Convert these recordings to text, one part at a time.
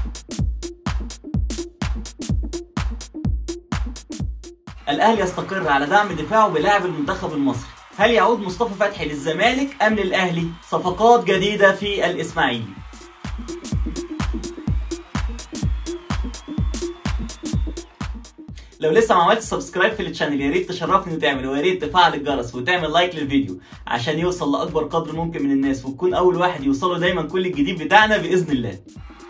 الاهلي يستقر على دعم دفاعه بلاعب المنتخب المصري هل يعود مصطفى فتحي للزمالك ام للاهلي صفقات جديده في الاسماعيلي لو لسه ما عملتش سبسكرايب في الشانل يا ريت تشرفني وتعمل ويا ريت تفعل الجرس وتعمل لايك للفيديو عشان يوصل لاكبر قدر ممكن من الناس وتكون اول واحد يوصله دايما كل الجديد بتاعنا باذن الله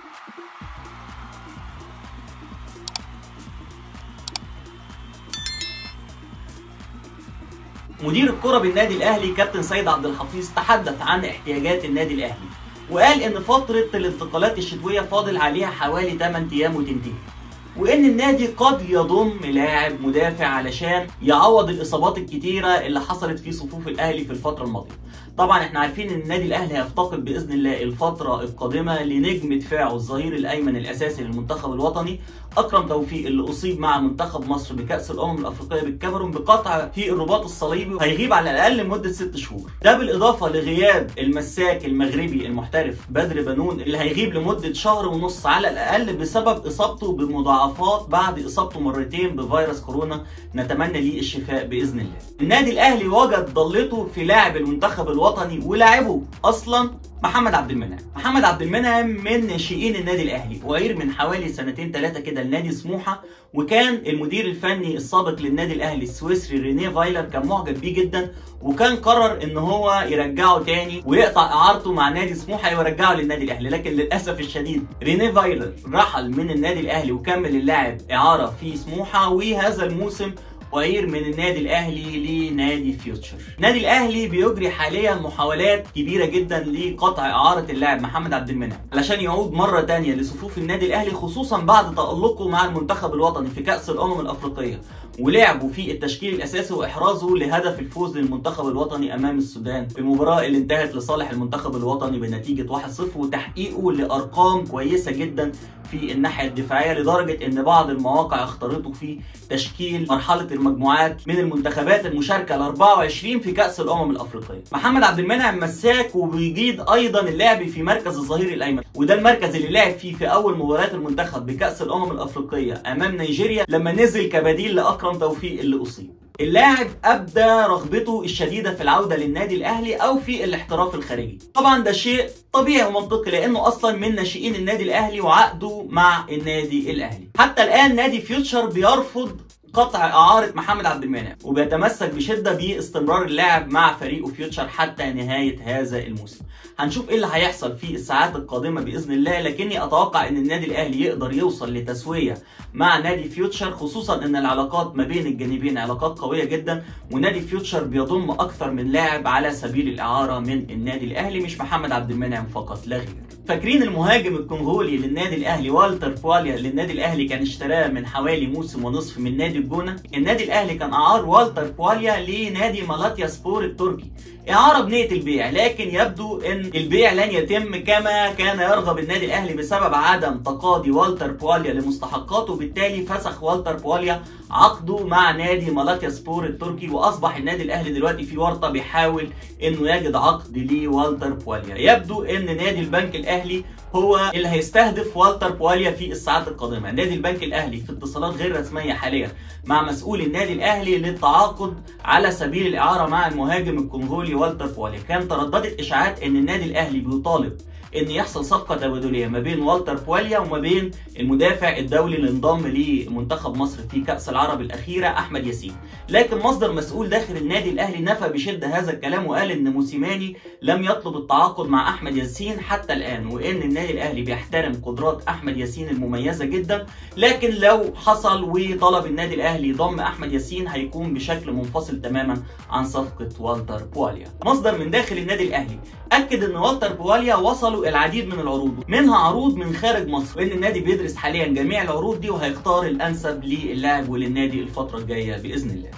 مدير الكرة بالنادي الاهلي كابتن سيد عبد الحفيظ تحدث عن احتياجات النادي الاهلي وقال ان فترة الانتقالات الشتوية فاضل عليها حوالي 8 ايام وتنتهي وان النادي قد يضم لاعب مدافع علشان يعوض الاصابات الكتيره اللي حصلت في صفوف الاهلي في الفتره الماضيه طبعا احنا عارفين ان النادي الاهلي هيفتقد باذن الله الفتره القادمه لنجم دفاعه الظهير الايمن الاساسي للمنتخب الوطني اكرم توفيق اللي اصيب مع منتخب مصر بكاس الامم الافريقيه بالكاميرون بقطع في الرباط الصليبي وهيغيب على الاقل لمده ست شهور ده بالاضافه لغياب المساك المغربي المحترف بدر بنون اللي هيغيب لمده شهر ونص على الاقل بسبب اصابته بمضاعفات بعد اصابته مرتين بفيروس كورونا نتمنى ليه الشفاء باذن الله النادي الاهلي وجد ضلته في لاعب المنتخب الوطني ولاعبه اصلا محمد عبد المنعم محمد عبد المنعم من ناشئين النادي الاهلي وعير من حوالي سنتين ثلاثه كده لنادي سموحه وكان المدير الفني السابق للنادي الاهلي السويسري رينيه فايلر كان معجب بيه جدا وكان قرر ان هو يرجعه تاني ويقطع اعارته مع نادي سموحه ويرجعه للنادي الاهلي لكن للاسف الشديد رينيه فايلر رحل من النادي الاهلي وكمل اللاعب اعاره في سموحه وهذا الموسم وعير من النادي الاهلي لنادي فيوتشر. النادي الاهلي بيجري حاليا محاولات كبيره جدا لقطع اعاره اللاعب محمد عبد المنعم علشان يعود مره ثانيه لصفوف النادي الاهلي خصوصا بعد تالقه مع المنتخب الوطني في كاس الامم الافريقيه ولعبوا في التشكيل الاساسي واحرازه لهدف الفوز للمنتخب الوطني امام السودان في المباراه اللي انتهت لصالح المنتخب الوطني بنتيجه 1-0 وتحقيقه لارقام كويسه جدا في الناحيه الدفاعيه لدرجه ان بعض المواقع اختارته في تشكيل مرحله المجموعات من المنتخبات المشاركه ال 24 في كاس الامم الافريقيه. محمد عبد المنعم مساك وبيجيد ايضا اللعب في مركز الظهير الايمن وده المركز اللي لعب فيه في اول مباريات المنتخب بكاس الامم الافريقيه امام نيجيريا لما نزل كبديل لاكرم توفيق اللي اصيب. اللاعب ابدى رغبته الشديده في العوده للنادي الاهلي او في الاحتراف الخارجي طبعا ده شيء طبيعي ومنطقي لانه اصلا من ناشئين النادي الاهلي وعقده مع النادي الاهلي حتى الان نادي فيوتشر بيرفض قطع اعاره محمد عبد المنعم وبيتمسك بشده باستمرار اللاعب مع فريقه فيوتشر حتى نهايه هذا الموسم هنشوف ايه اللي هيحصل في الساعات القادمه باذن الله لكني اتوقع ان النادي الاهلي يقدر يوصل لتسويه مع نادي فيوتشر خصوصا ان العلاقات ما بين الجانبين علاقات قويه جدا ونادي فيوتشر بيضم اكثر من لاعب على سبيل الاعاره من النادي الاهلي مش محمد عبد المنعم فقط لا غير فاكرين المهاجم الكونغولي للنادي الاهلي والتر بواليا اللي النادي الاهلي كان اشتراه من حوالي موسم ونصف من نادي الجونه النادي الاهلي كان اعار والتر بواليا لنادي مالاتيا سبور التركي اعاره بنيه البيع لكن يبدو ان البيع لن يتم كما كان يرغب النادي الاهلي بسبب عدم تقاضي والتر بواليا لمستحقاته وبالتالي فسخ والتر بواليا عقده مع نادي مالاتيا سبور التركي واصبح النادي الاهلي دلوقتي في ورطه بيحاول انه يجد عقد لوالتر بواليا يبدو ان نادي البنك الاهلي هو اللي هيستهدف والتر بواليا في الساعات القادمه نادي البنك الاهلي في اتصالات غير رسميه حاليا مع مسؤول النادي الاهلي للتعاقد على سبيل الاعاره مع المهاجم الكونغولي والتر بواليا كان ترددت اشاعات ان النادي الاهلي بيطالب ان يحصل صفقه تبادليه ما بين والتر بواليا وما بين المدافع الدولي اللي انضم لمنتخب مصر في كاس العرب الاخيره احمد ياسين لكن مصدر مسؤول داخل النادي الاهلي نفى بشده هذا الكلام وقال ان موسيماني لم يطلب التعاقد مع احمد ياسين حتى الان وان النادي الاهلي بيحترم قدرات احمد ياسين المميزه جدا لكن لو حصل وطلب النادي الاهلي ضم احمد ياسين هيكون بشكل منفصل تماما عن صفقه والتر بواليا مصدر من داخل النادي الاهلي اكد ان والتر بواليا وصلوا العديد من العروض منها عروض من خارج مصر وان النادي بيدرس حاليا جميع العروض دي وهيختار الانسب للاعب وللنادي الفتره الجايه باذن الله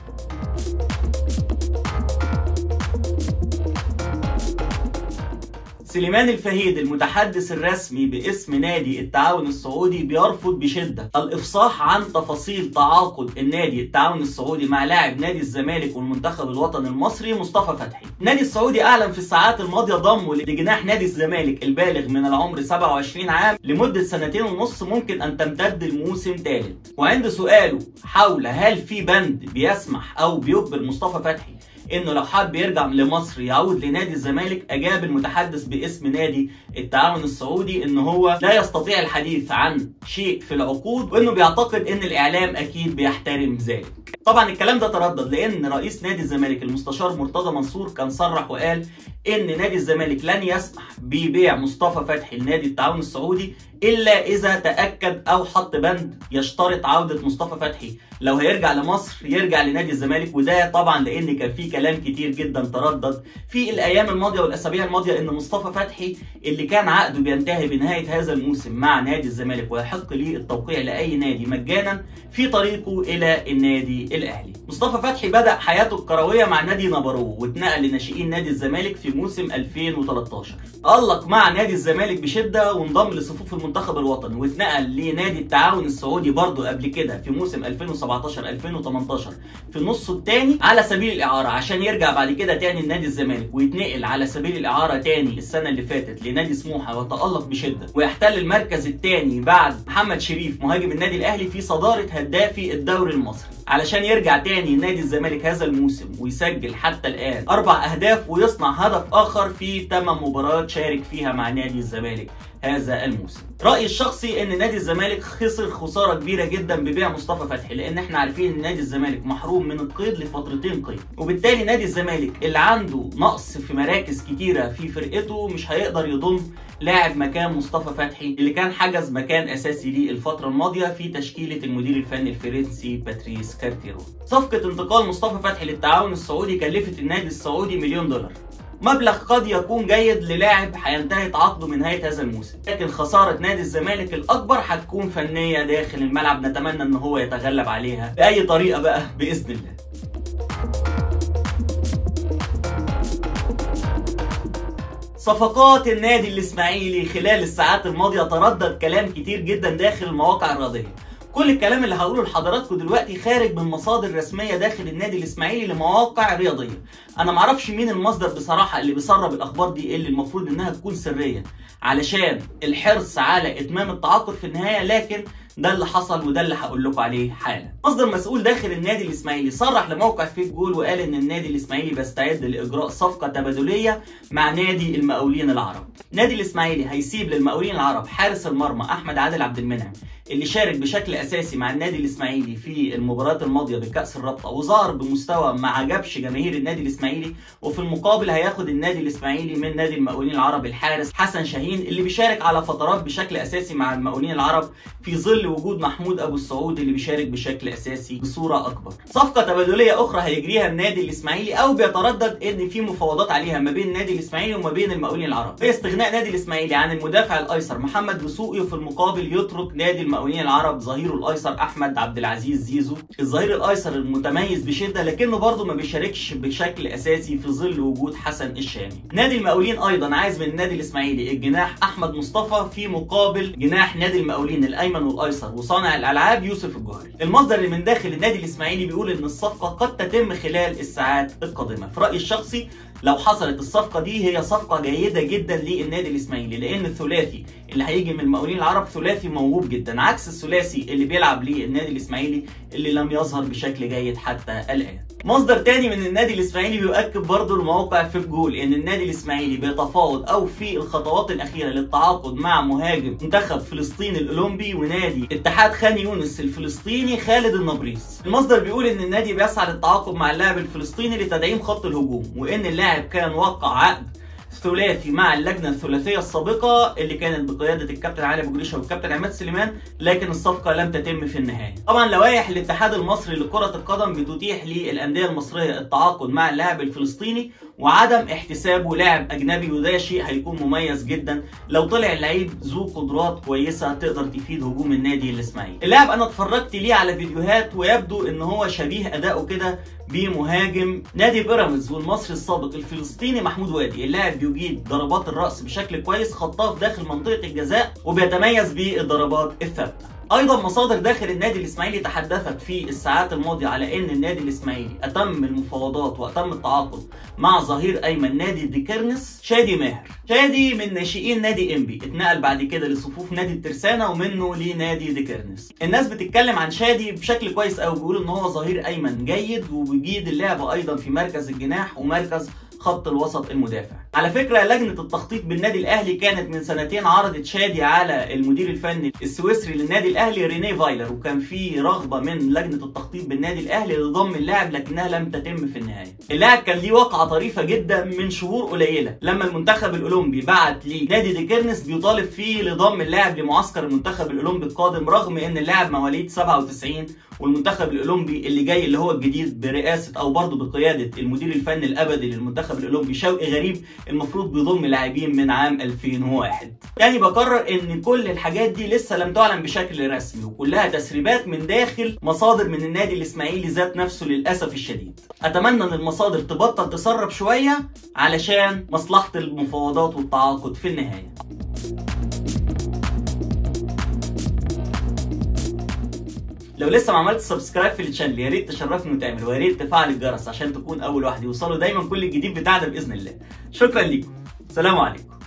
سليمان الفهيد المتحدث الرسمي باسم نادي التعاون السعودي بيرفض بشدة الإفصاح عن تفاصيل تعاقد النادي التعاون السعودي مع لاعب نادي الزمالك والمنتخب الوطني المصري مصطفى فتحي النادي السعودي أعلن في الساعات الماضية ضمه لجناح نادي الزمالك البالغ من العمر 27 عام لمدة سنتين ونص ممكن أن تمتد لموسم ثالث وعند سؤاله حول هل في بند بيسمح أو بيجبر مصطفى فتحي انه لو حب يرجع لمصر يعود لنادي الزمالك اجاب المتحدث باسم نادي التعاون السعودي ان هو لا يستطيع الحديث عن شيء في العقود وانه بيعتقد ان الاعلام اكيد بيحترم ذلك طبعا الكلام ده تردد لان رئيس نادي الزمالك المستشار مرتضى منصور كان صرح وقال ان نادي الزمالك لن يسمح ببيع مصطفى فتحي لنادي التعاون السعودي الا اذا تاكد او حط بند يشترط عوده مصطفى فتحي لو هيرجع لمصر يرجع لنادي الزمالك وده طبعا لان كان في كلام كتير جدا تردد في الايام الماضيه والاسابيع الماضيه ان مصطفى فتحي اللي كان عقده بينتهي بنهايه هذا الموسم مع نادي الزمالك ويحق ليه التوقيع لاي نادي مجانا في طريقه الى النادي الاهلي مصطفى فتحي بدا حياته الكرويه مع نادي نابارو واتنقل لناشئين نادي الزمالك في موسم 2013 تالق مع نادي الزمالك بشده وانضم لصفوف المنتخب الوطني واتنقل لنادي التعاون السعودي برضه قبل كده في موسم 2017 2018 في نصه الثاني على سبيل الاعاره عشان يرجع بعد كده تاني لنادي الزمالك ويتنقل على سبيل الاعاره تاني السنه اللي فاتت لنادي سموحه وتالق بشده ويحتل المركز الثاني بعد محمد شريف مهاجم النادي الاهلي في صداره هدافي الدوري المصري علشان يرجع تاني نادي الزمالك هذا الموسم ويسجل حتى الان اربع اهداف ويصنع هدف اخر في 8 مباريات شارك فيها مع نادي الزمالك هذا الموسم رايي الشخصي ان نادي الزمالك خسر خساره كبيره جدا ببيع مصطفى فتحي لان احنا عارفين ان نادي الزمالك محروم من القيد لفترتين قيد وبالتالي نادي الزمالك اللي عنده نقص في مراكز كتيره في فرقته مش هيقدر يضم لاعب مكان مصطفى فتحي اللي كان حجز مكان اساسي ليه الفتره الماضيه في تشكيله المدير الفني الفرنسي باتريس كارتيرو صفقه انتقال مصطفى فتحي للتعاون السعودي كلفت النادي السعودي مليون دولار مبلغ قد يكون جيد للاعب هينتهي تعاقده من نهايه هذا الموسم لكن خساره نادي الزمالك الاكبر هتكون فنيه داخل الملعب نتمنى ان هو يتغلب عليها باي طريقه بقى باذن الله صفقات النادي الاسماعيلي خلال الساعات الماضيه تردد كلام كتير جدا داخل المواقع الرياضيه كل الكلام اللي هقوله لحضراتكم دلوقتي خارج من مصادر رسميه داخل النادي الاسماعيلي لمواقع رياضيه انا معرفش مين المصدر بصراحه اللي بيسرب الاخبار دي اللي المفروض انها تكون سريه علشان الحرص على اتمام التعاقد في النهايه لكن ده اللي حصل وده اللي هقول لكم عليه حالا مصدر مسؤول داخل النادي الاسماعيلي صرح لموقع فيك جول وقال ان النادي الاسماعيلي بيستعد لاجراء صفقه تبادليه مع نادي المقاولين العرب نادي الاسماعيلي هيسيب للمقاولين العرب حارس المرمى احمد عادل عبد المنعم اللي شارك بشكل اساسي مع النادي الاسماعيلي في المباريات الماضيه بكاس الرابطه وظهر بمستوى ما عجبش جماهير النادي الاسماعيلي وفي المقابل هياخد النادي الاسماعيلي من نادي المقاولين العرب الحارس حسن شاهين اللي بيشارك على فترات بشكل اساسي مع المقاولين العرب في ظل وجود محمود ابو السعود اللي بيشارك بشكل اساسي بصوره اكبر صفقه تبادليه اخرى هيجريها النادي الاسماعيلي او بيتردد ان في مفاوضات عليها ما بين النادي الاسماعيلي وما بين المقاولين العرب باستغناء نادي الاسماعيلي عن المدافع الايسر محمد دسوقي وفي المقابل يترك نادي المقاولين العرب ظهيره الايسر احمد عبد العزيز زيزو الظهير الايسر المتميز بشده لكنه برضه ما بيشاركش بشكل اساسي في ظل وجود حسن الشامي نادي المقاولين ايضا عايز من النادي الاسماعيلي الجناح احمد مصطفى في مقابل جناح نادي المقاولين الايمن والايسر وصانع الالعاب يوسف الجوهري المصدر اللي من داخل النادي الاسماعيلي بيقول ان الصفقه قد تتم خلال الساعات القادمه في رايي الشخصي لو حصلت الصفقه دي هي صفقه جيده جدا للنادي الاسماعيلي لان الثلاثي اللي هيجي من المقاولين العرب ثلاثي موهوب جدا عكس الثلاثي اللي بيلعب للنادي الاسماعيلي اللي لم يظهر بشكل جيد حتى الان مصدر تاني من النادي الاسماعيلي بيؤكد برضه الموقع في جول ان النادي الاسماعيلي بيتفاوض او في الخطوات الاخيره للتعاقد مع مهاجم منتخب فلسطين الاولمبي ونادي اتحاد خان يونس الفلسطيني خالد النبريس المصدر بيقول ان النادي بيسعى للتعاقد مع اللاعب الفلسطيني لتدعيم خط الهجوم وان اللاعب كان وقع عقد ثلاثي مع اللجنه الثلاثيه السابقه اللي كانت بقياده الكابتن علي ابو جريشه والكابتن عماد سليمان لكن الصفقه لم تتم في النهايه. طبعا لوائح الاتحاد المصري لكره القدم بتتيح للانديه المصريه التعاقد مع اللاعب الفلسطيني وعدم احتسابه لاعب اجنبي وده شيء هيكون مميز جدا لو طلع اللعيب ذو قدرات كويسه تقدر تفيد هجوم النادي الاسماعيلي. اللاعب انا اتفرجت ليه على فيديوهات ويبدو ان هو شبيه اداؤه كده بمهاجم نادي بيراميدز والمصري السابق الفلسطيني محمود وادي، اللاعب بيجيد ضربات الراس بشكل كويس خطاف داخل منطقه الجزاء وبيتميز بالضربات الثابته ايضا مصادر داخل النادي الاسماعيلي تحدثت في الساعات الماضيه على ان النادي الاسماعيلي اتم المفاوضات واتم التعاقد مع ظهير ايمن نادي ديكيرنس شادي ماهر شادي من ناشئين نادي انبي اتنقل بعد كده لصفوف نادي الترسانه ومنه لنادي ديكيرنس الناس بتتكلم عن شادي بشكل كويس قوي بيقولوا ان هو ظهير ايمن جيد وبيجيد اللعب ايضا في مركز الجناح ومركز خط الوسط المدافع على فكرة لجنة التخطيط بالنادي الأهلي كانت من سنتين عرضت شادي على المدير الفني السويسري للنادي الأهلي ريني فايلر وكان في رغبة من لجنة التخطيط بالنادي الأهلي لضم اللاعب لكنها لم تتم في النهاية اللاعب كان ليه وقعة طريفة جدا من شهور قليلة لما المنتخب الأولمبي بعت لنادي ديكيرنس بيطالب فيه لضم اللاعب لمعسكر المنتخب الأولمبي القادم رغم إن اللاعب مواليد 97 والمنتخب الأولمبي اللي جاي اللي هو الجديد برئاسة أو برضه بقيادة المدير الفني الأبدي للمنتخب الاولمبي شوقي غريب المفروض بيضم لاعبين من عام 2001 يعني بقرر ان كل الحاجات دي لسه لم تعلن بشكل رسمي وكلها تسريبات من داخل مصادر من النادي الاسماعيلي ذات نفسه للاسف الشديد اتمنى ان المصادر تبطل تسرب شويه علشان مصلحه المفاوضات والتعاقد في النهايه لو لسه ما عملتش سبسكرايب في الشانل يا ريت تشرفني وتعمل ويا ريت تفعل الجرس عشان تكون اول واحد يوصله دايما كل الجديد بتاعنا باذن الله شكرا ليكم سلام عليكم